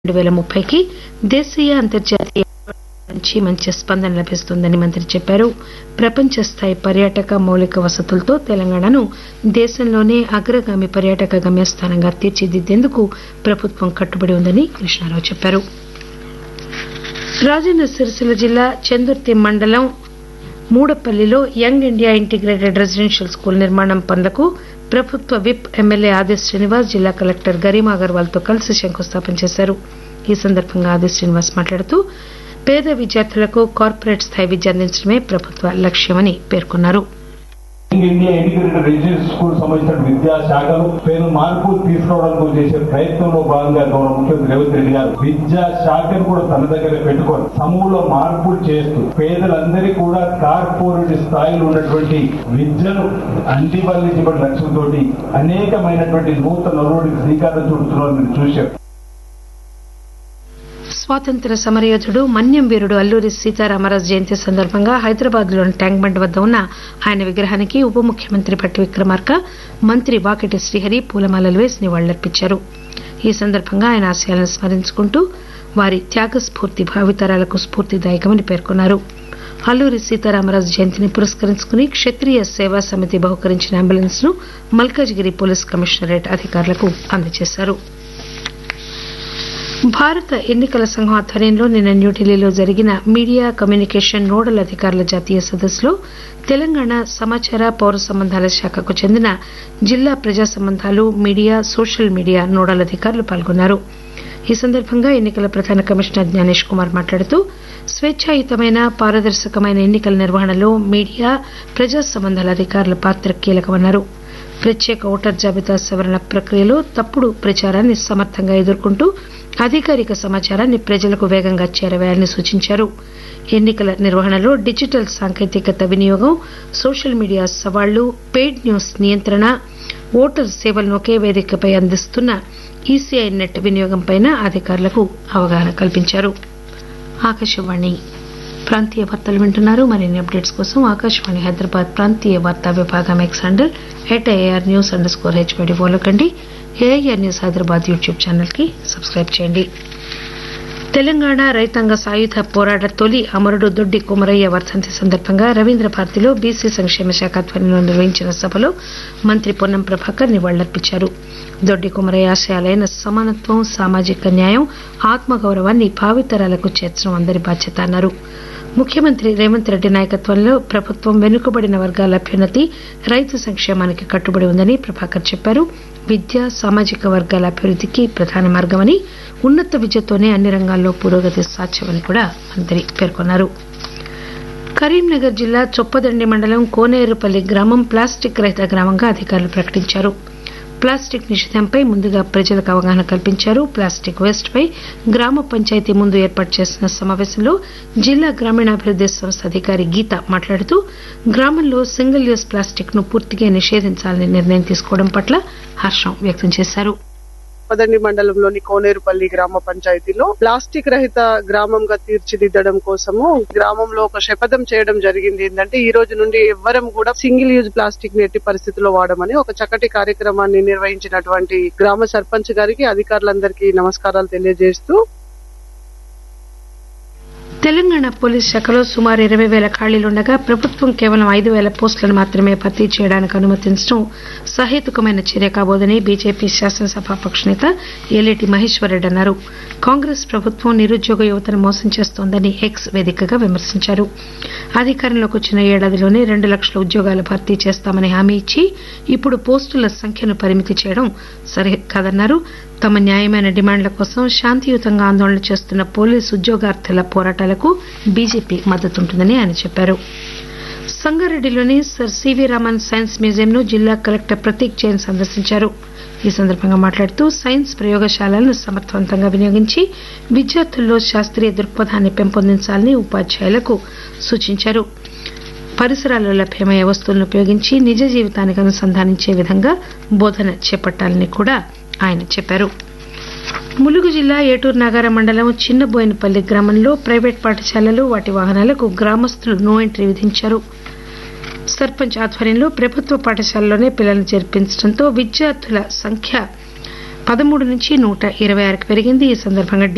రెండు పేల ముప్పైకి దేశీయ అంతర్జాతీయ నుంచి మంచి స్పందన లభిస్తుందని మంత్రి చెప్పారు ప్రపంచ స్థాయి పర్యాటక మౌలిక వసతులతో తెలంగాణను దేశంలోనే అగ్రగామి పర్యాటక గమ్యస్థానంగా తీర్చిదిద్దేందుకు ప్రభుత్వం కట్టుబడి ఉందని కృష్ణారావు చెప్పారు రాజన్న సిరిసిల్ల జిల్లా చందుర్తి మండలం మూడపల్లిలో young India integrated residential school నిర్మాణం పనులకు ప్రభుత్వ విప్ ఎమ్మెల్యే ఆది శ్రీనివాస్ జిల్లా కలెక్టర్ గరిమా అగర్వాల్ తో కలిసి శంకుస్థాపన చేశారు ఈ సందర్భంగా ఆది శ్రీనివాస్ మాట్లాడుతూ పేద విద్యార్థులకు కార్పొరేట్ స్థాయి విద్య అందించడమే ప్రభుత్వ లక్ష్యమని పేర్కొన్నారు ఇండియా ఇంటిగ్రేటెడ్ రెసిడెన్షియల్ స్కూల్ సంబంధించిన విద్యాశాఖలు పేరు మార్పులు తీసుకురావడానికి చేసే ప్రయత్నంలో భాగంగా గౌరవ ముఖ్యమంత్రి రేవంత్ రెడ్డి గారు విద్యా శాఖను కూడా తన దగ్గర పెట్టుకొని సమూల మార్పులు చేస్తూ పేదలందరికీ కూడా కార్పొరేట్ స్థాయిలో ఉన్నటువంటి విద్యను అందివల్లించబడిన లక్ష్యంతో అనేకమైనటువంటి నూతన నలుగురికి శ్రీకారం చుడుతున్నారని మీరు చూశారు స్వాతంత్ర సమరయోధుడు మన్యం వీరుడు అల్లూరి సీతారామరాజు జయంతి సందర్భంగా హైదరాబాద్ లోని ట్యాంక్ బండ్ వద్ద ఉన్న ఆయన విగ్రహానికి ఉప ముఖ్యమంత్రి భట్టి విక్రమార్క మంత్రి వాకిటి శ్రీహరి పూలమాలలు వేసి నివాళులర్పించారు ఈ సందర్భంగా ఆయన ఆశయాలను స్మరించుకుంటూ వారి త్యాగ స్ఫూర్తి భావితరాలకు స్ఫూర్తిదాయకమని పేర్కొన్నారు అల్లూరి సీతారామరాజు జయంతిని పురస్కరించుకుని క్షత్రియ సేవా సమితి బహుకరించిన అంబులెన్స్ ను మల్కాజిగిరి పోలీస్ కమిషనరేట్ అధికారులకు అందజేశారు భారత ఎన్నికల సంఘం ఆధ్వర్యంలో నిన్న న్యూఢిల్లీలో జరిగిన మీడియా కమ్యూనికేషన్ నోడల్ అధికారుల జాతీయ సదస్సులో తెలంగాణ సమాచార పౌర సంబంధాల శాఖకు చెందిన జిల్లా ప్రజా సంబంధాలు మీడియా సోషల్ మీడియా నోడల్ అధికారులు పాల్గొన్నారు ఈ సందర్భంగా ఎన్నికల ప్రధాన కమిషనర్ జ్ఞానేష్ కుమార్ మాట్లాడుతూ స్వేచ్ఛాయుతమైన పారదర్శకమైన ఎన్నికల నిర్వహణలో మీడియా ప్రజా సంబంధాల అధికారుల పాత్ర కీలకమన్నారు ప్రత్యేక ఓటర్ జాబితా సవరణ ప్రక్రియలో తప్పుడు ప్రచారాన్ని సమర్థంగా ఎదుర్కొంటూ అధికారిక సమాచారాన్ని ప్రజలకు వేగంగా చేరవేయాలని సూచించారు ఎన్నికల నిర్వహణలో డిజిటల్ సాంకేతికత వినియోగం సోషల్ మీడియా సవాళ్లు పెయిడ్ న్యూస్ నియంత్రణ ఓటర్ సేవలను ఒకే వేదికపై అందిస్తున్న ఈసీఐ నెట్ వినియోగంపై అధికారులకు అవగాహన కల్పించారు ఆకాశవాణి ప్రాంతీయ వార్తలు వింటున్నారు మరిన్ని అప్డేట్స్ కోసం ఆకాశవాణి హైదరాబాద్ ప్రాంతీయ వార్తా విభాగం X handle at AIR news under score HPD follow కండి AIR news Hyderabad YouTube channel కి సబ్స్క్రైబ్ చేయండి తెలంగాణ రైతాంగ సాయుధ పోరాట తొలి అమరుడు దొడ్డి కుమరయ్య వర్ధంతి సందర్భంగా రవీంద్ర భారతిలో బీసీ సంక్షేమ శాఖ ఆధ్వర్యంలో నిర్వహించిన సభలో మంత్రి పొన్నం ప్రభాకర్ నివాళులర్పించారు దొడ్డి కుమరయ్య ఆశయాలైన సమానత్వం సామాజిక న్యాయం ఆత్మగౌరవాన్ని భావితరాలకు చేర్చడం అందరి బాధ్యత అన్నారు ముఖ్యమంత్రి రేవంత్ రెడ్డి నాయకత్వంలో ప్రభుత్వం వెనుకబడిన వర్గాల అభ్యున్నతి రైతు సంక్షేమానికి కట్టుబడి ఉందని ప్రభాకర్ చెప్పారు విద్య సామాజిక వర్గాల అభివృద్దికి ప్రధాన మార్గమని ఉన్నత విద్యతోనే అన్ని రంగాల్లో పురోగతి సాధ్యమని కూడా మంత్రి పేర్కొన్నారు కరీంనగర్ జిల్లా చొప్పదండి మండలం కోనేరుపల్లి గ్రామం ప్లాస్టిక్ రహిత గ్రామంగా అధికారులు ప్రకటించారు ప్లాస్టిక్ నిషేధంపై ముందుగా ప్రజలకు అవగాహన కల్పించారు ప్లాస్టిక్ వేస్ట్ పై గ్రామ పంచాయతీ ముందు ఏర్పాటు చేసిన సమావేశంలో జిల్లా గ్రామీణాభివృద్ది సంస్థ అధికారి గీత మాట్లాడుతూ గ్రామంలో సింగిల్ యూజ్ ప్లాస్టిక్ ను పూర్తిగా నిషేధించాలని నిర్ణయం తీసుకోవడం పట్ల హర్షం వ్యక్తం చేశారు పదండి మండలంలోని కోనేరుపల్లి గ్రామ పంచాయతీలో ప్లాస్టిక్ రహిత గ్రామంగా తీర్చిదిద్దడం కోసము గ్రామంలో ఒక శపథం చేయడం జరిగింది ఏంటంటే ఈ రోజు నుండి ఎవ్వరం కూడా సింగిల్ యూజ్ ప్లాస్టిక్ ని ఎట్టి పరిస్థితిలో వాడమని ఒక చక్కటి కార్యక్రమాన్ని నిర్వహించినటువంటి గ్రామ సర్పంచ్ గారికి అధికారులందరికీ నమస్కారాలు తెలియజేస్తూ తెలంగాణ పోలీస్ శాఖలో సుమారు ఇరవై వేల ఖాళీలుండగా ప్రభుత్వం కేవలం ఐదు వేల పోస్టులను మాత్రమే భర్తీ చేయడానికి అనుమతించడం సహేతుకమైన చర్య కాబోదని బీజేపీ శాసనసభాపక్ష నేత ఏలేటి మహేశ్వరరెడ్డి అన్నారు కాంగ్రెస్ ప్రభుత్వం నిరుద్యోగ యువతను మోసం చేస్తోందని ఎక్స్ వేదికగా విమర్శించారు అధికారంలోకి వచ్చిన ఏడాదిలోనే రెండు లక్షల ఉద్యోగాలు భర్తీ చేస్తామని హామీ ఇచ్చి ఇప్పుడు పోస్టుల సంఖ్యను పరిమితి చేయడం సరికాదన్నారు తమ న్యాయమైన డిమాండ్ల కోసం శాంతియుతంగా ఆందోళన చేస్తున్న పోలీసు ఉద్యోగార్థుల పోరాటాలకు బీజేపీ మద్దతుంటుందని ఆయన చెప్పారు సంగారెడ్డిలోని సర్ సివి రామన్ సైన్స్ మ్యూజియంను జిల్లా కలెక్టర్ ప్రతీక్ జైన్ సందర్శించారు ఈ సందర్భంగా మాట్లాడుతూ సైన్స్ ప్రయోగశాలలను సమర్థవంతంగా వినియోగించి విద్యార్థుల్లో శాస్త్రీయ దృక్పథాన్ని పెంపొందించాలని ఉపాధ్యాయులకు సూచించారు పరిసరాల్లో లభ్యమయ్యే వస్తువులను ఉపయోగించి నిజ జీవితానికి అనుసంధానించే విధంగా బోధన చేపట్టాలని కూడా ఆయన చెప్పారు ములుగు జిల్లా ఏటూరు నాగార మండలం చిన్నబోయినపల్లి గ్రామంలో ప్రైవేట్ పాఠశాలలు వాటి వాహనాలకు గ్రామస్తులు నో ఎంట్రీ విధించారు సర్పంచ్ ఆధ్వర్యంలో ప్రభుత్వ పాఠశాలలోనే పిల్లలను చేర్పించడంతో విద్యార్థుల సంఖ్య పదమూడు నుంచి నూట ఇరవై ఆరుకు పెరిగింది ఈ సందర్భంగా